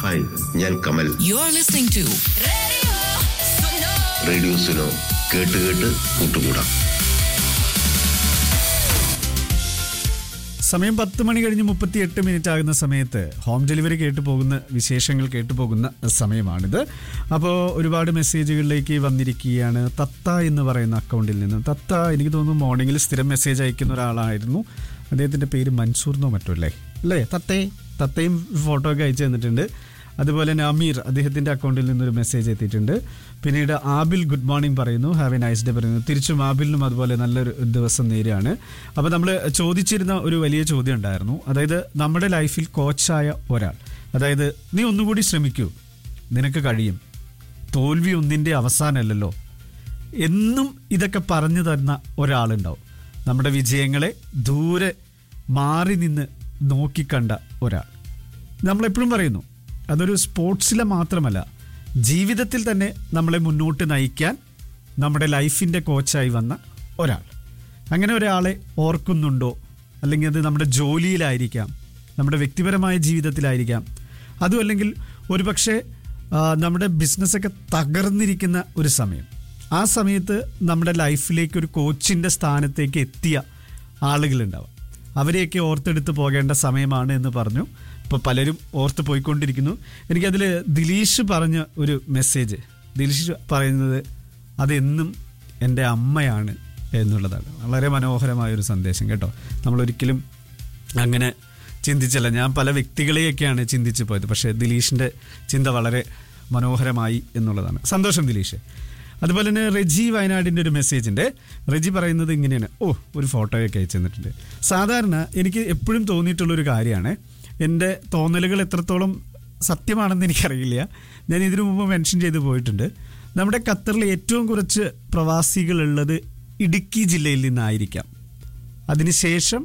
hi ഞാൻ Kamal You're listening to radio Suno കേട്ട് കേട്ട് കൂട്ടുകൂടാം സമയം പത്ത് മണി കഴിഞ്ഞ് മുപ്പത്തി എട്ട് മിനിറ്റ് ആകുന്ന സമയത്ത് ഹോം ഡെലിവറി കേട്ടു പോകുന്ന വിശേഷങ്ങൾ കേട്ടു പോകുന്ന സമയമാണിത് അപ്പോൾ ഒരുപാട് മെസ്സേജുകളിലേക്ക് വന്നിരിക്കുകയാണ് തത്ത എന്ന് പറയുന്ന അക്കൗണ്ടിൽ നിന്ന് തത്ത എനിക്ക് തോന്നുന്നു മോർണിംഗിൽ സ്ഥിരം മെസ്സേജ് അയക്കുന്ന ഒരാളായിരുന്നു അദ്ദേഹത്തിൻ്റെ പേര് മൻസൂർ എന്നോ മറ്റോ അല്ലേ അല്ലേ തത്തേ തത്തയും ഫോട്ടോ ഒക്കെ അയച്ചു തന്നിട്ടുണ്ട് അതുപോലെ തന്നെ അമീർ അദ്ദേഹത്തിൻ്റെ അക്കൗണ്ടിൽ നിന്നൊരു മെസ്സേജ് എത്തിയിട്ടുണ്ട് പിന്നീട് ആബിൽ ഗുഡ് മോർണിംഗ് പറയുന്നു ഹാവ് എ നൈസ് ഡേ പറയുന്നു തിരിച്ചും ആബിലിനും അതുപോലെ നല്ലൊരു ദിവസം നേരെയാണ് അപ്പോൾ നമ്മൾ ചോദിച്ചിരുന്ന ഒരു വലിയ ചോദ്യം ഉണ്ടായിരുന്നു അതായത് നമ്മുടെ ലൈഫിൽ കോച്ചായ ഒരാൾ അതായത് നീ ഒന്നുകൂടി ശ്രമിക്കൂ നിനക്ക് കഴിയും തോൽവി ഒന്നിൻ്റെ അവസാനമല്ലല്ലോ എന്നും ഇതൊക്കെ പറഞ്ഞു തരുന്ന ഒരാളുണ്ടാവും നമ്മുടെ വിജയങ്ങളെ ദൂരെ മാറി നിന്ന് നോക്കിക്കണ്ട ഒരാൾ നമ്മളെപ്പോഴും പറയുന്നു അതൊരു സ്പോർട്സിലെ മാത്രമല്ല ജീവിതത്തിൽ തന്നെ നമ്മളെ മുന്നോട്ട് നയിക്കാൻ നമ്മുടെ ലൈഫിൻ്റെ കോച്ചായി വന്ന ഒരാൾ അങ്ങനെ ഒരാളെ ഓർക്കുന്നുണ്ടോ അല്ലെങ്കിൽ അത് നമ്മുടെ ജോലിയിലായിരിക്കാം നമ്മുടെ വ്യക്തിപരമായ ജീവിതത്തിലായിരിക്കാം അതും അല്ലെങ്കിൽ ഒരുപക്ഷെ ആ, നമ്മുടെ ബിസിനസ്സൊക്കെ തകർന്നിരിക്കുന്ന ഒരു സമയം ആ സമയത്ത് നമ്മുടെ ലൈഫിലേക്ക് ഒരു കോച്ചിൻ്റെ സ്ഥാനത്തേക്ക് എത്തിയ ആളുകളുണ്ടാവാം അവരെയൊക്കെ ഓർത്തെടുത്ത് പോകേണ്ട സമയമാണ് എന്ന് പറഞ്ഞു ഇപ്പോൾ പലരും ഓർത്ത് പോയിക്കൊണ്ടിരിക്കുന്നു എനിക്കതിൽ ദിലീഷ് പറഞ്ഞ ഒരു മെസ്സേജ് ദിലീഷ് പറയുന്നത് അതെന്നും എൻ്റെ അമ്മയാണ് എന്നുള്ളതാണ് വളരെ മനോഹരമായ ഒരു സന്ദേശം കേട്ടോ നമ്മളൊരിക്കലും അങ്ങനെ ചിന്തിച്ചല്ല ഞാൻ പല വ്യക്തികളെയൊക്കെയാണ് ചിന്തിച്ചു പോയത് പക്ഷേ ദിലീഷിൻ്റെ ചിന്ത വളരെ മനോഹരമായി എന്നുള്ളതാണ് സന്തോഷം ദിലീഷ് അതുപോലെ തന്നെ റെജി വയനാടിൻ്റെ ഒരു മെസ്സേജിൻ്റെ റെജി പറയുന്നത് ഇങ്ങനെയാണ് ഓ ഒരു ഫോട്ടോയൊക്കെ അയച്ചു തന്നിട്ടുണ്ട് സാധാരണ എനിക്ക് എപ്പോഴും തോന്നിയിട്ടുള്ളൊരു കാര്യമാണ് എൻ്റെ തോന്നലുകൾ എത്രത്തോളം സത്യമാണെന്ന് എനിക്കറിയില്ല ഞാൻ ഇതിനു മുമ്പ് മെൻഷൻ ചെയ്ത് പോയിട്ടുണ്ട് നമ്മുടെ ഖത്തറിൽ ഏറ്റവും കുറച്ച് പ്രവാസികളുള്ളത് ഇടുക്കി ജില്ലയിൽ നിന്നായിരിക്കാം അതിനുശേഷം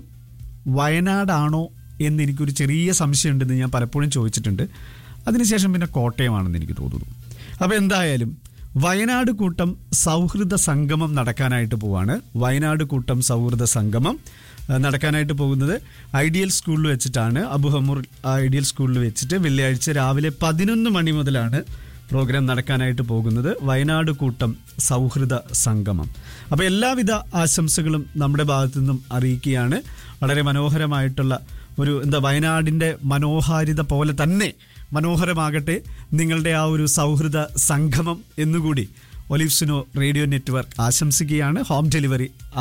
വയനാടാണോ എന്ന് എനിക്കൊരു ചെറിയ സംശയമുണ്ടെന്ന് ഞാൻ പലപ്പോഴും ചോദിച്ചിട്ടുണ്ട് അതിനുശേഷം പിന്നെ കോട്ടയമാണെന്ന് എനിക്ക് തോന്നുന്നു അപ്പോൾ എന്തായാലും വയനാട് കൂട്ടം സൗഹൃദ സംഗമം നടക്കാനായിട്ട് പോവാണ് വയനാട് കൂട്ടം സൗഹൃദ സംഗമം ആ, നടക്കാനായിട്ട് പോകുന്നത് ഐഡിയൽ സ്കൂളിൽ വെച്ചിട്ടാണ് അബുഹമ്മൂർ ഐഡിയൽ സ്കൂളിൽ വെച്ചിട്ട് വെള്ളിയാഴ്ച രാവിലെ പതിനൊന്ന് മണി മുതലാണ് പ്രോഗ്രാം നടക്കാനായിട്ട് പോകുന്നത് വയനാട് കൂട്ടം സൗഹൃദ സംഗമം അപ്പോൾ എല്ലാവിധ ആശംസകളും നമ്മുടെ ഭാഗത്തു നിന്നും അറിയിക്കുകയാണ് വളരെ മനോഹരമായിട്ടുള്ള ഒരു എന്താ വയനാടിൻ്റെ മനോഹാരിത പോലെ തന്നെ മനോഹരമാകട്ടെ നിങ്ങളുടെ ആ ഒരു സൗഹൃദ സംഗമം എന്നുകൂടി ഒലിവ്സിനോ റേഡിയോ നെറ്റ്വർക്ക് ആശംസിക്കുകയാണ് ഹോം ഡെലിവറി